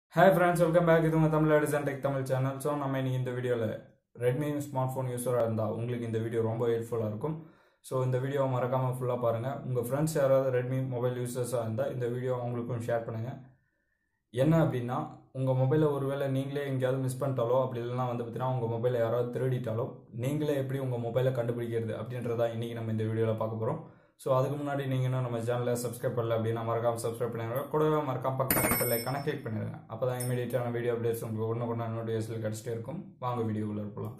hi friends welcome back இது உங்கள் Tamil Addison tech Tamil channel so நம்ம இன்னைக்கு இந்த வீடியோவில் ரெட்மி ஸ்மார்ட் ஃபோன் யூஸராக இருந்தால் உங்களுக்கு இந்த வீடியோ ரொம்ப ஹெல்ப்ஃபுல்லாக இருக்கும் ஸோ இந்த வீடியோவை மறக்காமல் ஃபுல்லாக பாருங்கள் உங்கள் ஃப்ரெண்ட்ஸ் யாராவது ரெட்மி மொபைல் யூசர்ஸாக இருந்தால் இந்த வீடியோ அவங்களுக்கும் ஷேர் பண்ணுங்கள் என்ன அப்படின்னா உங்கள் மொபைலை ஒருவேளை நீங்களே எங்கேயாவது மிஸ் பண்ணிட்டாலோ அப்படி இல்லைனா வந்து பார்த்தீங்கன்னா உங்கள் மொபைலை யாராவது திருடிட்டாலோ நீங்களே எப்படி உங்கள் மொபைலை கண்டுபிடிக்கிறது அப்படின்றத இன்றைக்கி நம்ம இந்த வீடியோவில் பார்க்க போகிறோம் ஸோ அதுக்கு முன்னாடி நீங்கள் இன்னும் நம்ம சேனலை சப்ஸ்கிரைப் பண்ணல அப்படின்னா மறக்காம சப்ஸ்கிரைப் பண்ணிடுங்க கூடவே மறக்காம பக்கத்தில் பெல்லைக்கான கிளிக் பண்ணிடுங்க அப்போ தான் இமீடியட்டான வீடியோ அப்டேட்ஸ் உங்களுக்கு ஒன்று கொண்டு நோட்டிஃபிகேஷன் கிடச்சிட்டே இருக்கும் வாங்க வீடியோக்குள்ளே இருக்கலாம்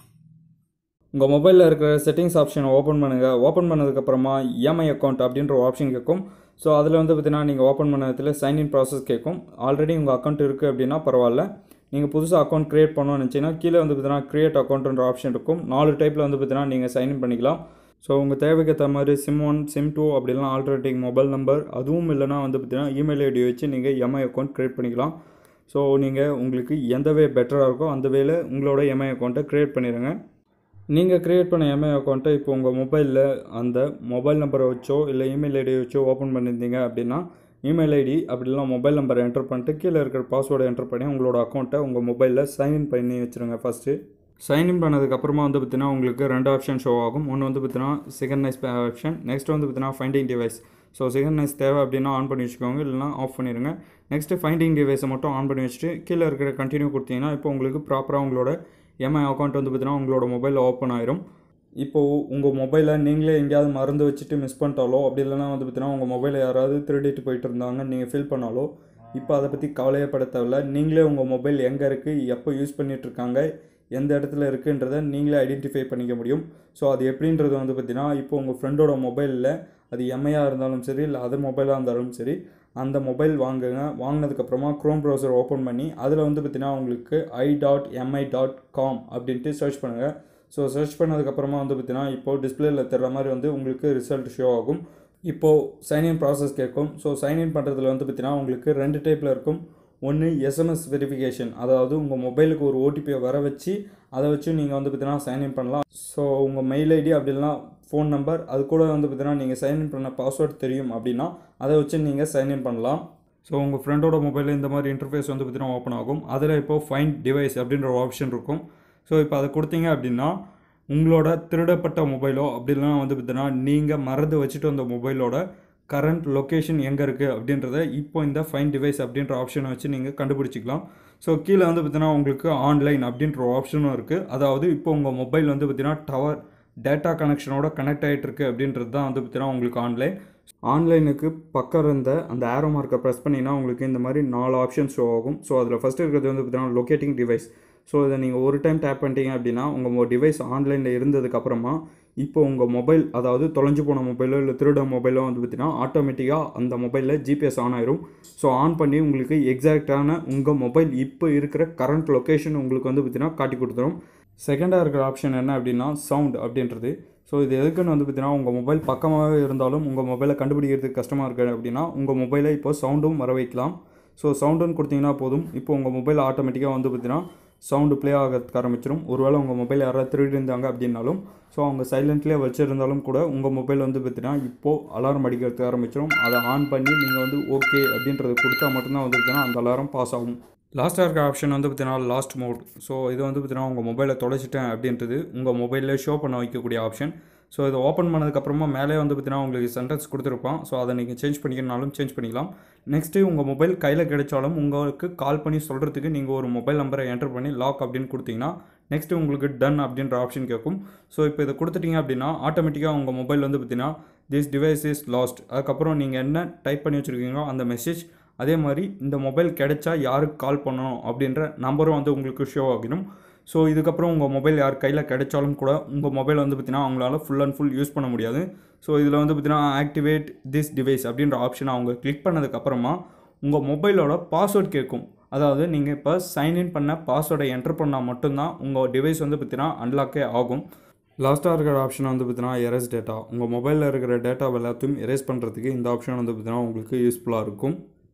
உங்கள் மொபைலில் இருக்கிற செட்டிங்ஸ் ஆப்ஷனை ஓப்பன் பண்ணுங்கள் ஓப்பன் பண்ணதுக்கப்புறமா இஎம்ஐ அக்கௌண்ட் அப்படின்ற ஒரு ஆப்ஷன் கேட்கும் ஸோ அதில் வந்து பார்த்தீங்கன்னா நீங்கள் ஓப்பன் பண்ணதில் சைன்இன் ப்ராசஸ் கேட்கும் ஆல்ரெடி உங்கள் அக்கௌண்ட் இருக்குது அப்படின்னா பரவாயில்ல நீங்கள் புதுசாக அக்கௌண்ட் க்ரியேட் பண்ணணும்னு நினச்சிங்கன்னா கீழே வந்து பார்த்தீங்கன்னா க்ரியேட் அக்கௌண்ட்ன்ற ஆப்ஷன் இருக்கும் நாலு டைப்பில் வந்து பார்த்தீங்கன்னா நீங்கள் சைன்இன் பண்ணிக்கலாம் ஸோ உங்கள் தேவைக்கு ஏற்ற மாதிரி சிம் ஒன் சிம் டூ அப்படிலாம் ஆல்டர்னேட்டிங் மொபைல் நம்பர் அதுவும் இல்லைனா வந்து பார்த்தீங்கன்னா இமெயில் ஐடி வச்சு நீங்கள் எம்ஐ அக்கௌண்ட் க்ரியேட் பண்ணிக்கலாம் ஸோ நீங்கள் உங்களுக்கு எந்த வே பெட்டராக இருக்கோ அந்த வேல உங்களோட எம்ஐ அக்கௌண்ட்டை க்ரியேட் பண்ணிடுங்க நீங்கள் க்ரியேட் பண்ண எம்ஐ அக்கௌண்ட்டை இப்போ உங்கள் மொபைலில் அந்த மொபைல் நம்பரை வச்சோ இல்லை இமெயில் ஐடி வச்சோ ஓப்பன் பண்ணியிருந்தீங்க அப்படின்னா இமெயில் ஐடி அப்படிலாம் மொபைல் நம்பரை என்டர் பண்ணிட்டு கீழே இருக்கிற பாஸ்வேர்டை என்டர் பண்ணி உங்களோட அக்கௌண்ட்டை உங்கள் மொபைலில் சைன்இன் பண்ணி வச்சுருங்க ஃபஸ்ட்டு சைன்இன் பண்ணதுக்கப்புறமா வந்து பார்த்தீங்கன்னா உங்களுக்கு ரெண்டு ஆப்ஷன் ஷோ ஆகும் ஒன்று வந்து பார்த்தீங்கன்னா செகண்ட் நைஸ் ஆப்ஷன் நெக்ஸ்ட் வந்து பார்த்தீங்கன்னா finding device so second nice தேவை அப்படின்னா ஆன் பண்ணி வச்சுக்கோங்க இல்லைனா ஆஃப் பண்ணிடுங்க நெக்ஸ்ட்டு ஃபைண்டிங் டிவைஸை மட்டும் ஆன் பண்ணி வச்சுட்டு கீழே இருக்கிற கண்டினியூ கொடுத்தீங்கன்னா இப்போ உங்களுக்கு ப்ராப்பராக உங்களோட எம்ஐ அக்கௌண்ட் வந்து பார்த்தீங்கன்னா உங்களோட மொபைலில் ஓப்பன் ஆயிரும் இப்போது உங்கள் மொபைலை நீங்களே எங்கேயாவது மறந்து வச்சுட்டு மிஸ் பண்ணிட்டாலோ அப்படி இல்லைனா வந்து பார்த்தீங்கன்னா உங்கள் மொபைலை யாராவது திருடிட்டு போயிட்டு இருந்தாங்க நீங்கள் ஃபீல் பண்ணாலோ இப்போ அதை பற்றி கவலையே பட தேவையில்ல நீங்களே உங்கள் மொபைல் எங்கே இருக்குது எப்போ யூஸ் பண்ணிகிட்ருக்காங்க எந்த இடத்துல இருக்குன்றதை நீங்களே ஐடென்டிஃபை பண்ணிக்க முடியும் ஸோ அது எப்படின்றது வந்து பார்த்தீங்கன்னா இப்போ உங்கள் ஃப்ரெண்டோட மொபைலில் அது எம்ஐயாக இருந்தாலும் சரி இல்லை அதர் மொபைலாக இருந்தாலும் சரி அந்த மொபைல் வாங்குங்க வாங்கினதுக்கப்புறமா க்ரோம் ப்ரௌசர் ஓப்பன் பண்ணி அதில் வந்து பார்த்தீங்கன்னா உங்களுக்கு i dot Mi dot com அப்படின்ட்டு சர்ச் பண்ணுங்கள் ஸோ சர்ச் பண்ணதுக்கப்புறமா வந்து பார்த்தீங்கன்னா இப்போது டிஸ்பிளேயில் தர்ற மாதிரி வந்து உங்களுக்கு ரிசல்ட் ஷோ ஆகும் இப்போது சைன்இன் ப்ராசஸ் கேட்கும் ஸோ சைன்இன் பண்ணுறதுல வந்து பார்த்தீங்கன்னா உங்களுக்கு ரெண்டு டைப்பில் இருக்கும் ஒன்று எஸ்எம்எஸ் வெரிஃபிகேஷன் அதாவது உங்கள் மொபைலுக்கு ஒரு ஓடிபியை வர வச்சு அதை வச்சு நீங்கள் வந்து பார்த்தீங்கன்னா சைன்இன் பண்ணலாம் ஸோ உங்கள் மெயில் ஐடி அப்படி இல்லைனா ஃபோன் நம்பர் அது கூட வந்து பார்த்தீங்கன்னா நீங்கள் சைன்இன் பண்ண பாஸ்வேர்ட் தெரியும் அப்படின்னா அதை வச்சு நீங்கள் சைன்இன் பண்ணலாம் ஸோ உங்கள் ஃப்ரெண்டோட மொபைலில் இந்த மாதிரி இன்டர்ஃபேஸ் வந்து பார்த்தீங்கன்னா ஓப்பன் ஆகும் அதில் இப்போது ஃபைன் டிவைஸ் அப்படின்ற ஒரு ஆப்ஷன் இருக்கும் ஸோ இப்போ அதை கொடுத்தீங்க அப்படின்னா உங்களோட திருடப்பட்ட மொபைலோ அப்படி இல்லைனா வந்து பார்த்தீங்கன்னா நீங்கள் மறந்து வச்சுட்டு வந்த மொபைலோட கரண்ட் லொக்கேஷன் எங்கே இருக்குது அப்படின்றத இப்போ இந்த ஃபைன் டிவைஸ் அப்படின்ற ஆப்ஷனை வச்சு நீங்கள் கண்டுபிடிச்சிக்கலாம் ஸோ கீழே வந்து பார்த்தீங்கன்னா உங்களுக்கு ஆன்லைன் அப்படின்ற ஒரு ஆப்ஷனும் இருக்குது அதாவது இப்போ உங்கள் மொபைல் வந்து பார்த்தீங்கன்னா டவர் டேட்டா கனெக்ஷனோட கனெக்ட் ஆகிட்டு இருக்கு அப்படின்றது தான் வந்து பார்த்தீங்கன்னா உங்களுக்கு ஆன்லைன் ஆன்லைனுக்கு பக்கம் இருந்த அந்த ஆரோ மார்க்கை ப்ரெஸ் பண்ணிங்கன்னா உங்களுக்கு இந்த மாதிரி நாலு ஆப்ஷன் ஷோ ஆகும் ஸோ அதில் ஃபஸ்ட்டு இருக்கிறது வந்து பார்த்தீங்கன்னா லொக்கேட்டிங் டிவைஸ் ஸோ இதை நீங்கள் ஒரு டைம் டேப் பண்ணிட்டீங்க அப்படின்னா உங்கள் டிவைஸ் ஆன்லைனில் இருந்ததுக்கப்புறமா இப்போ உங்கள் மொபைல் அதாவது தொலைஞ்சு போன மொபைலோ இல்லை திருட மொபைலோ வந்து பார்த்தீங்கன்னா ஆட்டோமேட்டிக்காக அந்த மொபைலில் ஜிபிஎஸ் ஆன் ஆயிரும் ஸோ ஆன் பண்ணி உங்களுக்கு எக்ஸாக்டான உங்கள் மொபைல் இப்போ இருக்கிற கரண்ட் லொக்கேஷன் உங்களுக்கு வந்து பார்த்தீங்கன்னா காட்டி கொடுத்துரும் செகண்டாக இருக்கிற ஆப்ஷன் என்ன அப்படின்னா சவுண்ட் அப்படின்றது ஸோ இது எதுக்குன்னு வந்து பார்த்தீங்கன்னா உங்கள் மொபைல் பக்கமாகவே இருந்தாலும் உங்கள் மொபைலை கண்டுபிடிக்கிறதுக்கு கஷ்டமாக இருக்குது அப்படின்னா உங்கள் மொபைலை இப்போ சவுண்டும் வர வைக்கலாம் ஸோ சவுண்டுன்னு கொடுத்தீங்கன்னா போதும் இப்போ உங்கள் மொபைல் ஆட்டோமேட்டிக்காக வந்து பார்த்தீங்கன்னா சவுண்டு ப்ளே ஆகிறதுக்கு ஆரம்பிச்சிடும் ஒருவேளை உங்கள் மொபைல் யாராவது திருடி இருந்தாங்க அப்படின்னாலும் ஸோ அவங்க சைலண்ட்லேயே வச்சுருந்தாலும் கூட உங்கள் மொபைல் வந்து பார்த்தீங்கன்னா இப்போது அலாரம் அடிக்கிறதுக்கு ஆரம்பிச்சிடும் அதை ஆன் பண்ணி நீங்கள் வந்து ஓகே அப்படின்றத கொடுத்தா மட்டும்தான் வந்து பார்த்தீங்கன்னா அந்த அலாரம் பாஸ் ஆகும் லாஸ்ட்டாக இருக்க ஆப்ஷன் வந்து பார்த்தீங்கன்னா லாஸ்ட் மோட் ஸோ இது வந்து பார்த்தீங்கன்னா உங்கள் மொபைலை தொலைச்சிட்டேன் அப்படின்றது உங்கள் மொபைலில் ஷோ பண்ண வைக்கக்கூடிய ஆப்ஷன் ஸோ இதை ஓப்பன் பண்ணதுக்கப்புறமா மேலே வந்து பார்த்தீங்கன்னா உங்களுக்கு சென்டென்ஸ் கொடுத்துருப்பான் ஸோ அதை நீங்கள் சேஞ்ச் பண்ணிக்கணும்னாலும் சேஞ்ச் பண்ணிக்கலாம் நெக்ஸ்ட்டு உங்கள் மொபைல் கையில் கிடைச்சாலும் உங்களுக்கு கால் பண்ணி சொல்கிறதுக்கு நீங்கள் ஒரு மொபைல் நம்பரை என்டர் பண்ணி லாக் அப்படின்னு கொடுத்தீங்கன்னா நெக்ஸ்ட்டு உங்களுக்கு டன் அப்படின்ற ஆப்ஷன் கேட்கும் ஸோ இப்போ இதை கொடுத்துட்டீங்க அப்படின்னா ஆட்டோமேட்டிக்காக உங்கள் மொபைல் வந்து பார்த்தீங்கன்னா திஸ் டிவைஸ் இஸ் லாஸ்ட் அதுக்கப்புறம் நீங்கள் என்ன டைப் பண்ணி வச்சுருக்கீங்களோ அந்த மெசேஜ் அதே மாதிரி இந்த மொபைல் கிடைச்சா யாருக்கு கால் பண்ணணும் அப்படின்ற நம்பரும் வந்து உங்களுக்கு ஷோ ஆகிடும் ஸோ இதுக்கப்புறம் உங்கள் மொபைல் யார் கையில் கிடைச்சாலும் கூட உங்கள் மொபைல் வந்து பார்த்திங்கன்னா அவங்களால ஃபுல் அண்ட் ஃபுல் யூஸ் பண்ண முடியாது ஸோ இதில் வந்து பார்த்திங்கன்னா ஆக்டிவேட் திஸ் டிவைஸ் அப்படின்ற ஆப்ஷனை அவங்க கிளிக் பண்ணதுக்கப்புறமா உங்கள் மொபைலோட பாஸ்வேர்ட் கேட்கும் அதாவது நீங்கள் இப்போ சைன்இன் பண்ண பாஸ்வேர்டை என்டர் பண்ணால் மட்டும்தான் உங்கள் டிவைஸ் வந்து பார்த்திங்கன்னா அன்லாக்கே ஆகும் லாஸ்ட்டாக இருக்கிற ஆப்ஷன் வந்து பார்த்தீங்கன்னா எரேஸ் டேட்டா உங்கள் மொபைலில் இருக்கிற டேட்டா எல்லாத்தையும் எரேஸ் பண்ணுறதுக்கு இந்த ஆப்ஷன் வந்து பார்த்தீங்கன்னா உங்களுக்கு யூஸ்ஃபுல்லாக இருக்கும்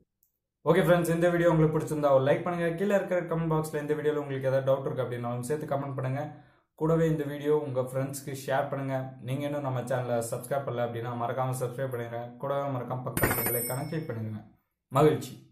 ஓகே ஃப்ரெண்ட்ஸ் இந்த வீடியோ உங்களுக்கு பிடிச்சிருந்தா ஒரு லைக் பண்ணுங்க கீழே இருக்கிற கமெண்ட் பாக்ஸில் இந்த வீடியோவில் உங்களுக்கு ஏதாவது டவுட் இருக்கு அப்படின்னாலும் சேர்த்து கமெண்ட் பண்ணுங்க கூடவே இந்த வீடியோ உங்கள் ஃப்ரெண்ட்ஸ்க்கு ஷேர் பண்ணுங்க நீங்கள் இன்னும் நம்ம சேனலை சப்ஸ்கிரைப் பண்ணல அப்படின்னா மறக்காமல் சப்ஸ்கிரைப் பண்ணுங்க கூடவே மறக்காம பக்கத்தில் கிளிக் பண்ணுங்க மகிழ்ச்சி